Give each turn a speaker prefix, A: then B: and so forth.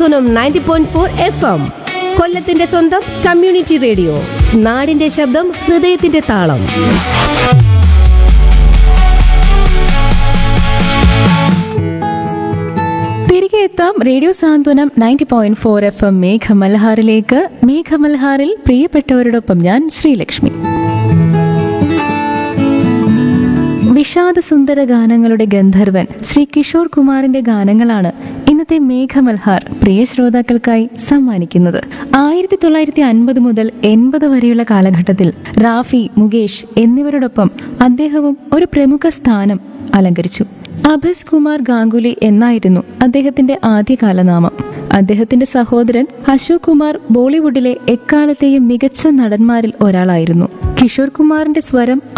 A: സാന്ത്വനം ninety point four F M കൊല്ലത്തിന്റെ സ്വന്തം community radio നാടിന്റെ ശബ്ദം ഹൃദയത്തിന്റെ താളം
B: തിരികെ എത്താം radio Santhwanam ninety point four F M മേഘമൽഹാറിലേക്ക് മേഘമൽഹാറിൽ പ്രിയപ്പെട്ടവരോടൊപ്പം ഞാൻ ശ്രീലക്ഷ്മി വിഷാദസുന്ദര ഗാനങ്ങളുടെ ഗന്ധർവൻ ശ്രീ കിഷോർ കുമാറിന്റെ ഗാനങ്ങളാണ് ഇന്നത്തെ മേഘമൽഹാർ പ്രിയ ശ്രോതാക്കൾക്കായി സമ്മാനിക്കുന്നത് ആയിരത്തി തൊള്ളായിരത്തി അൻപത് മുതൽ എൺപത് വരെയുള്ള കാലഘട്ടത്തിൽ റാഫി മുകേഷ് എന്നിവരോടൊപ്പം അദ്ദേഹവും ഒരു പ്രമുഖ സ്ഥാനം അലങ്കരിച്ചു അഭസ് കുമാർ ഗാംഗുലി എന്നായിരുന്നു അദ്ദേഹത്തിന്റെ ആദ്യകാല നാമം അദ്ദേഹത്തിന്റെ സഹോദരൻ അശോക് കുമാർ ബോളിവുഡിലെ എക്കാലത്തെയും മികച്ച നടന്മാരിൽ ഒരാളായിരുന്നു കിഷോർ കുമാറിന്റെ സ്വരം